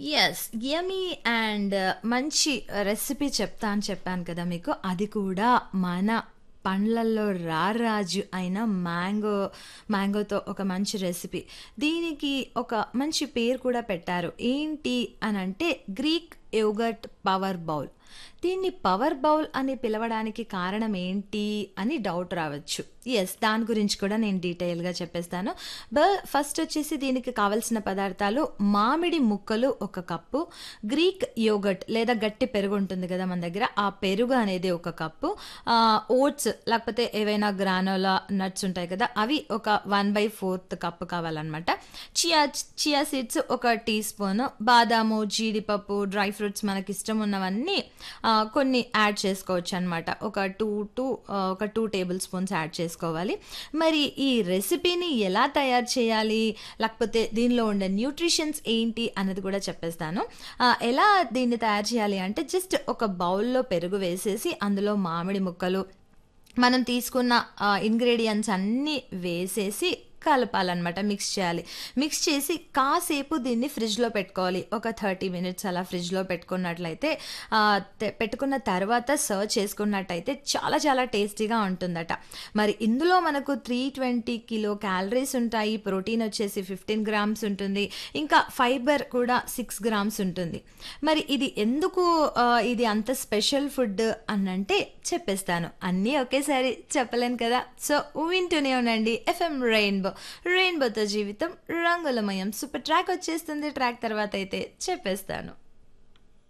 Yes. Yummy and మంచి recipe చెప్తా అని చెప్పాను కదా మీకు. అది కూడా మన పండ్లల్లో రారాజు అయిన మ్యాంగో మ్యాంగోతో ఒక మంచి రెసిపీ. దీనికి ఒక మంచి పేరు కూడా పెట్టారు. ఏంటి అనంటే గ్రీక్ యోగర్ట్ పవర్ బౌల్. దీన్ని పవర్ బౌల్ అని పిలవడానికి కారణం ఏంటి అని డౌట్ రావచ్చు. యెస్. దాని గురించి కూడా నేను డీటెయిల్‌గా చెప్పేస్తాను. బ ఫస్ట్ వచ్చేసి దీనికి కావాల్సిన పదార్థాలు మామిడి ముక్కలు ఒక కప్పు, గ్రీక్ యోగర్ట్ లేదా గట్టి పెరుగు ఉంటుంది కదా మన దగ్గర. ఆ పెరుగు అనేది ఒక కప్పు, ఆహ్, ఓట్స్ లేకపోతే ఏవైనా గ్రానోలా నట్స్ ఉంటాయి కదా! అవి ఒక 1/4 కప్ కావాలనమాట. చియా చియా సీడ్స్ ఒక టీ స్పూను, బాదాము, జీడిపప్పు, డ్రై ఫ్రూట్స్ మనకిష్టం ఉన్నవన్నీ ఆహ్, కొన్ని యాడ్ చేసుకోవచ్చనమాట. ఒక 2 టు ఆహ్, ఒక 2 టేబుల్ స్పూన్స్ యాడ్ చేసుకోవాలి. మరి ఈ రెసిపీని ఎలా తయారు చేయాలి? లేకపోతే దీనిలో ఉండే న్యూట్రిషన్స్ ఏంటి? అన్నది కూడా చెప్పేస్తాను. ఆహ్, ఎలా దీన్ని తయారు చేయాలి అంటే జస్ట్ ఒక బౌల్‌లో పెరుగు వేసేసి అందులో మామిడి ముక్కలు, మనం తీసుకున్న ఆహ్, ఇంగ్రీడియెంట్స్ అన్నీ వేసేసి కలపాలనమాట. మిక్స్ చేయాలి. మిక్స్ చేసి కాసేపు దీన్ని ఫ్రిడ్జ్‌లో పెట్టుకోవాలి. ఒక 30 మినిట్స్ అలా ఫ్రిడ్జ్‌లో పెట్టుకున్నట్లయితే ఆహ్, తె పెట్టుకున్న తర్వాత సర్వ్ చేసుకున్నట్టయితే చాలా చాలా టేస్టీగా ఉంటుందట. మరి ఇందులో మనకు 320 కిలో క్యాలరీస్ ఉంటాయి. ప్రోటీన్ వచ్చేసి 15 గ్రామ్స్ ఉంటుంది. ఇంకా ఫైబర్ కూడా 6 గ్రామ్స్ ఉంటుంది. మరి ఇది ఎందుకు ఆహ్, ఇది అంత స్పెషల్ ఫుడ్ అనంటే చెప్పేస్తాను. అన్నీ ఒకేసారి చెప్పలేను కదా! సో వింటూనే ఉండండి ఎఫ్ఎం రెయిన్బో. రెయిన్బోతో జీవితం రంగులమయం. సూపర్ ట్రాక్ వచ్చేస్తుంది. ట్రాక్ తర్వాత అయితే చెప్పేస్తాను.